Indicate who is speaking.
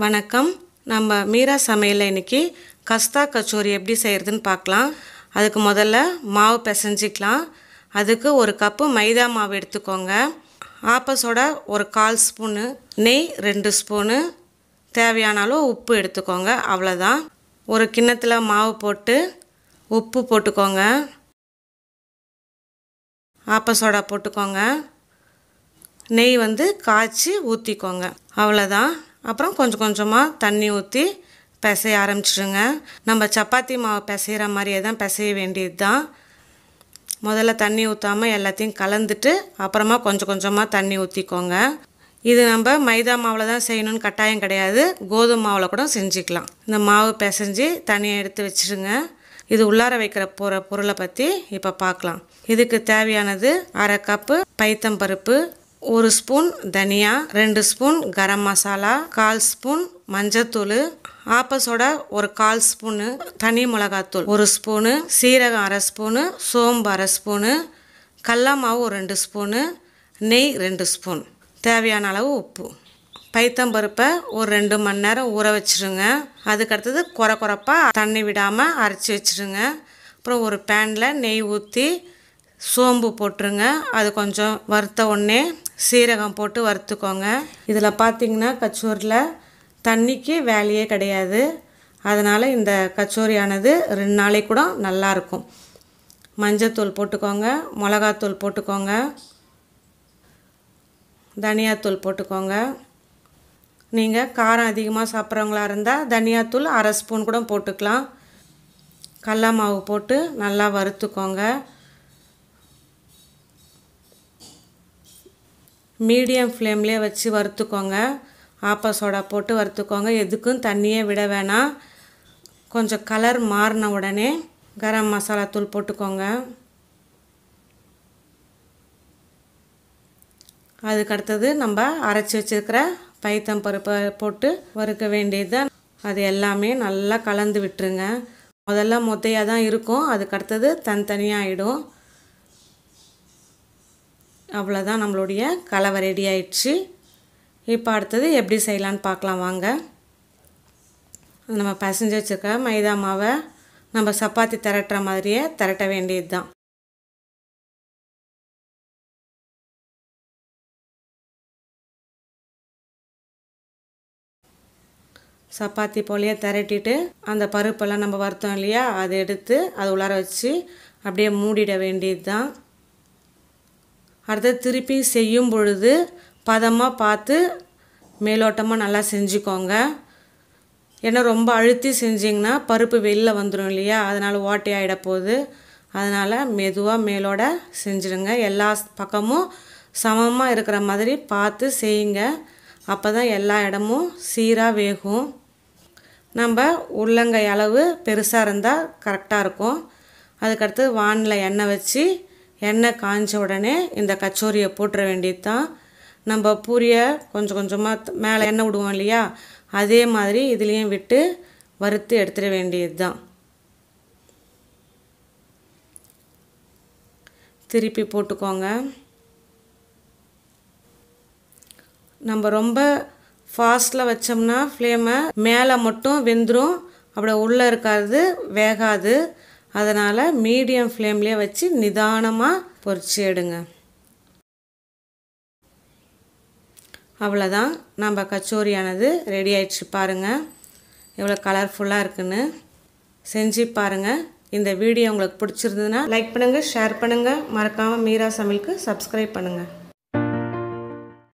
Speaker 1: வணக்கம் நம்ம மீரா சமையலில் இன்னைக்கு கஸ்தா கச்சோரி எப்படி செய்கிறதுன்னு பார்க்கலாம் அதுக்கு முதல்ல மாவு பிசைஞ்சிக்கலாம் அதுக்கு ஒரு கப்பு மைதா மாவு எடுத்துக்கோங்க ஆப்பசோட ஒரு கால் ஸ்பூனு நெய் ரெண்டு ஸ்பூனு தேவையான அளவு உப்பு எடுத்துக்கோங்க அவ்வளோதான் ஒரு கிண்ணத்தில் மாவு போட்டு உப்பு போட்டுக்கோங்க ஆப்பசோடா போட்டுக்கோங்க நெய் வந்து காய்ச்சி ஊற்றிக்கோங்க அவ்வளோதான் அப்புறம் கொஞ்சம் கொஞ்சமாக தண்ணி ஊற்றி பிசைய ஆரம்பிச்சிடுங்க நம்ம சப்பாத்தி மாவு பிசைகிற மாதிரியே தான் பிசைய வேண்டியது தான் முதல்ல தண்ணி ஊற்றாமல் எல்லாத்தையும் கலந்துட்டு அப்புறமா கொஞ்சம் கொஞ்சமாக தண்ணி ஊற்றிக்கோங்க இது நம்ம மைதா மாவில் தான் செய்யணும்னு கட்டாயம் கிடையாது கோதுமை மாவில் கூட செஞ்சுக்கலாம் இந்த மாவு பிசைஞ்சு தனியாக எடுத்து வச்சுருங்க இது உள்ளார வைக்கிற போகிற பொருளை பற்றி இப்போ பார்க்கலாம் இதுக்கு தேவையானது அரை கப்பு பைத்தம்பருப்பு ஒரு ஸ்பூன் தனியா ரெண்டு ஸ்பூன் கரம் மசாலா கால் ஸ்பூன் மஞ்சத்தூள் ஆப்பசோட ஒரு கால் ஸ்பூனு தனி மிளகாத்தூள் ஒரு ஸ்பூனு சீரகம் அரை ஸ்பூனு சோம்பு அரை ஸ்பூனு கடல மாவு ஒரு ரெண்டு ஸ்பூனு நெய் ரெண்டு ஸ்பூன் தேவையான அளவு உப்பு பைத்தம்பருப்பை ஒரு ரெண்டு மணி நேரம் ஊற வச்சுருங்க அதுக்கடுத்தது குறை குறைப்பாக தண்ணி விடாமல் அரைச்சி வச்சுருங்க அப்புறம் ஒரு பேனில் நெய் ஊற்றி சோம்பு போட்டுருங்க அது கொஞ்சம் வறுத்த உடனே சீரகம் போட்டு வறுத்துக்கோங்க இதில் பார்த்தீங்கன்னா கச்சோரியில் தண்ணிக்கு வேலையே கிடையாது அதனால் இந்த கச்சோரியானது ரெண்டு நாளைக்கு கூட நல்லாயிருக்கும் மஞ்சத்தூள் போட்டுக்கோங்க மிளகாத்தூள் போட்டுக்கோங்க தனியாத்தூள் போட்டுக்கோங்க நீங்கள் காரம் அதிகமாக சாப்பிட்றவங்களா இருந்தால் தனியாத்தூள் அரை ஸ்பூன் கூட போட்டுக்கலாம் கடல மாவு போட்டு நல்லா வறுத்துக்கோங்க மீடியம் ஃப்ளேம்லேயே வச்சு வறுத்துக்கோங்க ஆப்பா சோடா போட்டு வறுத்துக்கோங்க எதுக்கும் தண்ணியே விட வேணாம் கொஞ்சம் கலர் மாறின உடனே கரம் மசாலா தூள் போட்டுக்கோங்க அதுக்கு அடுத்தது நம்ம அரைச்சி வச்சுருக்கிற பைத்தம் பருப்பை போட்டு வறுக்க வேண்டியது அது எல்லாமே நல்லா கலந்து விட்டுருங்க முதல்ல மொத்தையாக தான் இருக்கும் அதுக்கு அடுத்தது தனித்தனியாக ஆகிடும் அவ்வளோதான் நம்மளுடைய கலவை ரெடி ஆயிடுச்சு இப்போ அடுத்தது எப்படி செய்யலான்னு பார்க்கலாம் வாங்க நம்ம பசஞ்சு வச்சுருக்க மைதா மாவை நம்ம சப்பாத்தி திரட்டுற மாதிரியே திரட்ட வேண்டியது தான் சப்பாத்தி போலேயே திரட்டிட்டு அந்த பருப்பெல்லாம் நம்ம வறுத்தோம் இல்லையா அதை எடுத்து அது உள்ளார வச்சு அப்படியே மூடிட வேண்டியது தான் அடுத்தது திருப்பி செய்யும் பொழுது பதமாக பார்த்து மேலோட்டமாக நல்லா செஞ்சுக்கோங்க ஏன்னா ரொம்ப அழுத்தி செஞ்சிங்கன்னா பருப்பு வெளில வந்துடும் இல்லையா அதனால் ஓட்டை ஆகிட போகுது அதனால் மெதுவாக மேலோட செஞ்சுடுங்க எல்லா பக்கமும் சமமாக இருக்கிற மாதிரி பார்த்து செய்யுங்க அப்போ தான் எல்லா இடமும் சீராக வேகும் நம்ம உள்ளங்கை அளவு பெருசாக இருந்தால் கரெக்டாக இருக்கும் அதுக்கடுத்து வானில் எண்ணெய் வச்சு எண்ணெய் காஞ்ச உடனே இந்த கச்சோரியை போட்டுற வேண்டியது தான் நம்ம பூரியை கொஞ்சம் கொஞ்சமாக மேலே எண்ணெய் விடுவோம் இல்லையா அதே மாதிரி இதுலேயும் விட்டு வறுத்து எடுத்துட வேண்டியது தான் திருப்பி போட்டுக்கோங்க நம்ம ரொம்ப ஃபாஸ்ட்டில் வச்சோம்னா ஃப்ளேமை மேலே மட்டும் வெந்துடும் அப்படி உள்ளே இருக்காது வேகாது அதனால் மீடியம் ஃப்ளேம்லேயே வச்சு நிதானமாக பொரிச்சு எடுங்க அவ்வளோதான் நம்ம கச்சோரியானது ரெடி ஆயிடுச்சு பாருங்கள் எவ்வளோ கலர்ஃபுல்லாக இருக்குன்னு செஞ்சு பாருங்கள் இந்த வீடியோ உங்களுக்கு பிடிச்சிருந்ததுன்னா லைக் பண்ணுங்கள் ஷேர் பண்ணுங்கள் மறக்காமல் மீரா சமையலுக்கு சப்ஸ்கிரைப் பண்ணுங்கள்